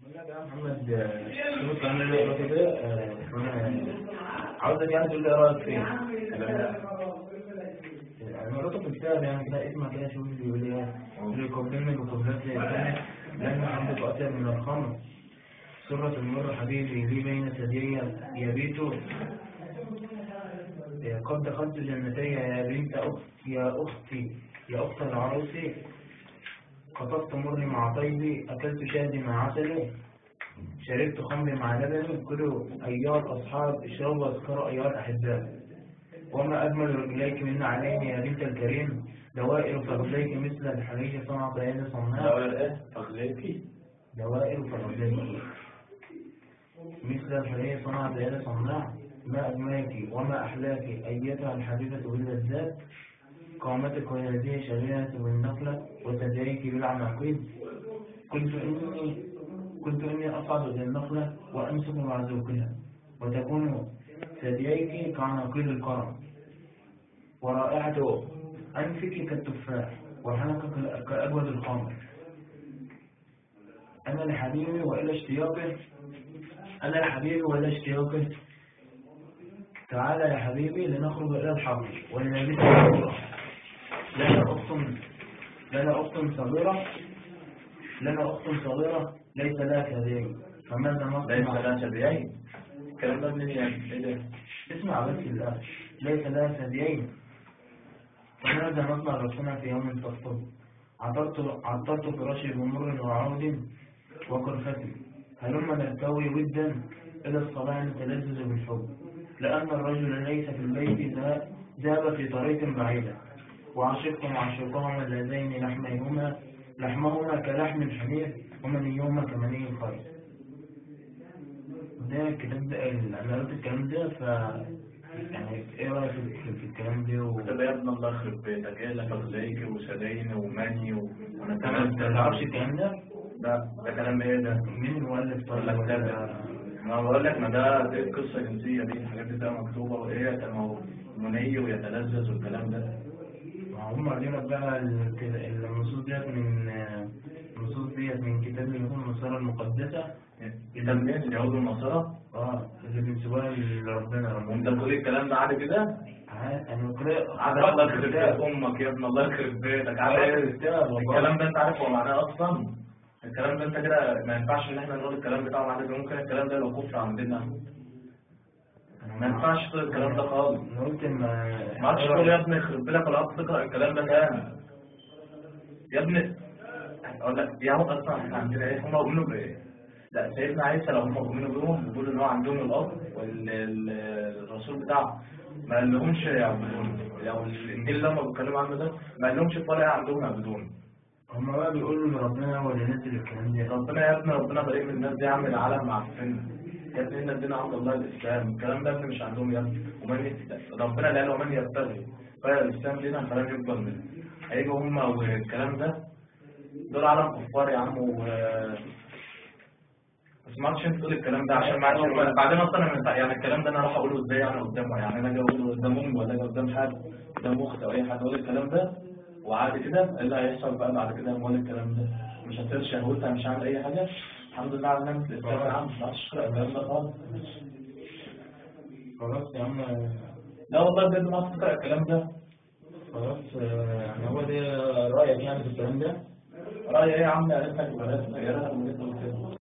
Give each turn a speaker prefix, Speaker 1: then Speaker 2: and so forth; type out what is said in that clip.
Speaker 1: لا يا محمد آه، شوف الكلام اللي قرأته ده آه، أنا عاوزك يعني تقول لي إيه رأيك فيه أنا قرأته في الكتاب يعني كده اسمع كده شوف اللي بيقول إيه يقول لي قبلني بقبلات الثانية لأن عندك أطيب من الخمر سرة المر حبيبي لي بين ثديي يبيت آه، قد دخلت جنتي يا بنت أخت يا أختي يا أخت العروس قطفت مري مع طيبي أكلت شهدي مع عسلي شربت خمري مع لبني كلوا أيها الأصحاب اشربوا واسكروا أيها الأحباء وما أجمل رجليك من علينا يا بنت الكريم دوائر فرجليك مثل الحرير صنعت يد صناع
Speaker 2: دوائر ايه؟ فخليكي
Speaker 1: دوائر فرجليك مثل الحرير صنعت يد صناع ما أجملك وما أحلاك أيتها الحبيبة باللذات قامتك وهذه شريرة بالنخلة وتدريك بالعناقيد كنت إني كنت إني أصعد إلى النخلة وأمسك مع ذوقها وتكون ثدييك كعناقيد الكرم ورائحة أنفك كالتفاح وحنكك كأجود الخمر أنا لحبيبي وإلى اشتياقه أنا لحبيبي وإلى اشتياقه تعالى يا حبيبي لنخرج إلى الحرب ولنبيت الحرب لنا أخت لنا أخت صغيرة لنا أخت صغيرة ليس لها كذلك فماذا
Speaker 2: ليس
Speaker 1: نصنع
Speaker 2: لها شبيعين الكلام ده منين يعني؟ ايه ده؟
Speaker 1: اسمع بس الله ليس لها ثديين فماذا نصنع رسولنا في يوم تفطر عطرت عطرت فراشي بمر وعود وكرفتي هلما نرتوي ودا إلى الصلاة نتلذذ بالحب لأن الرجل ليس في البيت ذا- ذهب في طريق بعيدة وعشقت معشقهما اللذين لحميهما لحمهما كلحم الحمير ومنيهما كمني الخير ده الكتاب ده انا قلت الكلام ده ف يعني ايه رايك في, في الكلام ده و...
Speaker 2: ده يا ابن الله يخرب بيتك ايه اللي فخليكي وسدين وماني و... وانا
Speaker 1: انت
Speaker 2: كمان
Speaker 1: ما تعرفش الكلام ده
Speaker 2: ده ده كلام ايه ده؟
Speaker 1: مين المؤلف
Speaker 2: بقول
Speaker 1: طيب
Speaker 2: لك
Speaker 1: ولا
Speaker 2: ده ما بقول لك ما ده دي قصه جنسيه دي الحاجات دي بتبقى مكتوبه وايه كانوا مني ويتلذذ والكلام ده
Speaker 1: هم قالوا لك بقى ال- كده- النصوص ديت من النصوص ديت من كتاب اليهود النصارى المقدسة
Speaker 2: كده منين اليهود والنصارى؟
Speaker 1: اه اللي بنسيبوها لربنا
Speaker 2: وانت
Speaker 1: ربنا
Speaker 2: بتقول الكلام ده عادي كده؟
Speaker 1: ع- انا قرأت
Speaker 2: عادي الله يخرب بيت امك يا ابن الله يخرب بيتك عادي ايه الكلام ده انت عارف هو معناه اصلا الكلام ده انت كده ما ينفعش ان احنا نقول الكلام بتاعه معناه ده ممكن الكلام ده يبقى كفر عندنا ما ينفعش تقول الكلام ده خالص
Speaker 1: انا قلت ما
Speaker 2: ما عادش تقول يا ابني يخرب بيتك ولا عادش تقرا الكلام ده تاني يا ابني اقول لك يا هو اصلا احنا عندنا ايه هم بيؤمنوا بايه؟ لا سيدنا عيسى لو هم بيؤمنوا بيهم بيقولوا ان هو عندهم الاب والرسول بتاعهم ما قال لهمش يعبدون او الانجيل اللي هم بيتكلموا عنه ده ما قال لهمش ولا عندهم يعبدون
Speaker 1: هم بقى بيقولوا ان ربنا هو اللي نزل الكلام ده
Speaker 2: ربنا يا ابني ربنا بريء من الناس دي عامل العالم معفن يا ابني ان الدين عند الله الاسلام الكلام ده يا ابني مش عندهم يا ابني ومن يت- ربنا اللي قال ومن يبتغي غير الاسلام دينا فلن يقبل منه هيجوا هم والكلام ده دول عالم كفار يا عم و بس ما عادش انت تقول الكلام ده عشان ما عادش بعدين اصلا أنا من- يعني الكلام ده انا اروح اقوله ازاي يعني قدامه يعني انا اجي اقوله قدام امي ولا اجي قدام حد قدام اختي او اي حد اقول الكلام ده وعادي كده ايه اللي هيحصل بقى بعد كده لما اقول الكلام ده مش هتصير شهوتها مش هعمل اي حاجه الحمد لله على نعمه الاسلام يا عم ما عادش تقرا الكلام ده خالص
Speaker 1: خلاص يا عم
Speaker 2: لا والله بجد ما عادش تقرا الكلام ده
Speaker 1: خلاص آه، يعني هو ده رأيك يعني في الكلام ده
Speaker 2: رايي ايه يا عم يا ريتك بلاش يا ريتك بلاش